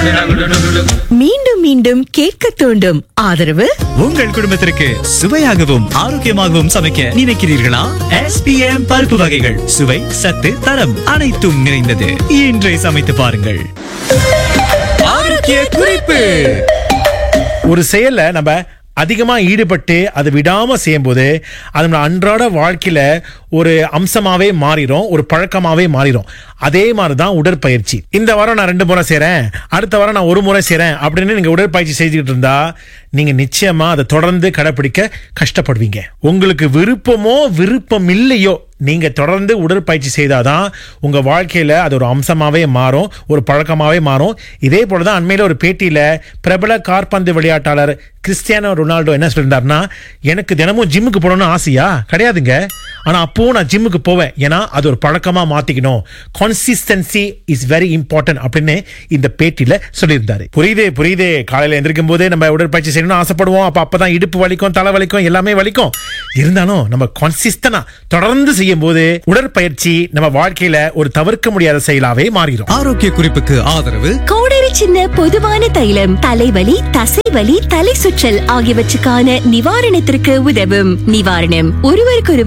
மீண்டும் மீண்டும் கேட்க தூண்டும் ஆதரவு உங்கள் குடும்பத்திற்கு சுவையாகவும் ஆரோக்கியமாகவும் சமைக்க நினைக்கிறீர்களா எஸ்பிஎம் பருப்பு வகைகள் சுவை சத்து தரம் அனைத்தும் நிறைந்தது இன்றை சமைத்து பாருங்கள் ஆரோக்கிய குறிப்பு ஒரு செயல்ல நம்ம அதிகமா ஈடுபட்டு அதை விடாம செய்யும்போது அது நம்ம அன்றாட வாழ்க்கையில ஒரு அம்சமாவே மாறிடும் ஒரு பழக்கமாவே மாறிடும் அதே மாதிரி தான் உடற்பயிற்சி இந்த வாரம் நான் ரெண்டு முறை செய்றேன் அடுத்த வாரம் நான் ஒரு முறை செய்றேன் அப்படின்னு நீங்க உடற்பயிற்சி செஞ்சுக்கிட்டு இருந்தா நீங்க நிச்சயமா அதை தொடர்ந்து கடைபிடிக்க கஷ்டப்படுவீங்க உங்களுக்கு விருப்பமோ விருப்பம் இல்லையோ நீங்க தொடர்ந்து உடற்பயிற்சி செய்தாதான் உங்க வாழ்க்கையில அது ஒரு அம்சமாவே மாறும் ஒரு பழக்கமாவே மாறும் இதே போலதான் அண்மையில ஒரு பேட்டியில பிரபல காற்பந்து விளையாட்டாளர் கிறிஸ்டியானோ ரொனால்டோ என்ன சொல்லியிருந்தாருன்னா எனக்கு தினமும் ஜிம்முக்கு போகணும்னு ஆசையா கிடையாதுங்க ஆனா அப்பவும் நான் ஜிம்முக்கு போவேன் ஏன்னா அது ஒரு பழக்கமா மாத்திக்கணும் கன்சிஸ்டன்சி இஸ் வெரி இம்பார்ட்டன்ட் அப்படின்னு இந்த பேட்டியில சொல்லியிருந்தாரு புரியுது புரியுது காலையில எந்திரிக்கும் போதே நம்ம உடற்பயிற்சி செய்யணும்னு ஆசைப்படுவோம் அப்ப அப்பதான் இடுப்பு வலிக்கும் தலை வலிக்கும் எல்லாமே வலிக்கும் இருந்தாலும் நம்ம கன்சிஸ்டனா தொடர்ந்து செய்யும் போது உடற்பயிற்சி நம்ம வாழ்க்கையில ஒரு தவிர்க்க முடியாத செயலாவே மாறிடும் ஆரோக்கிய குறிப்புக்கு ஆதரவு கோடரி சின்ன பொதுவான தைலம் தலைவலி தசைவலி தலை சுற்றல் ஆகியவற்றுக்கான நிவாரணத்திற்கு உதவும் நிவாரணம் ஒருவருக்கொருவர்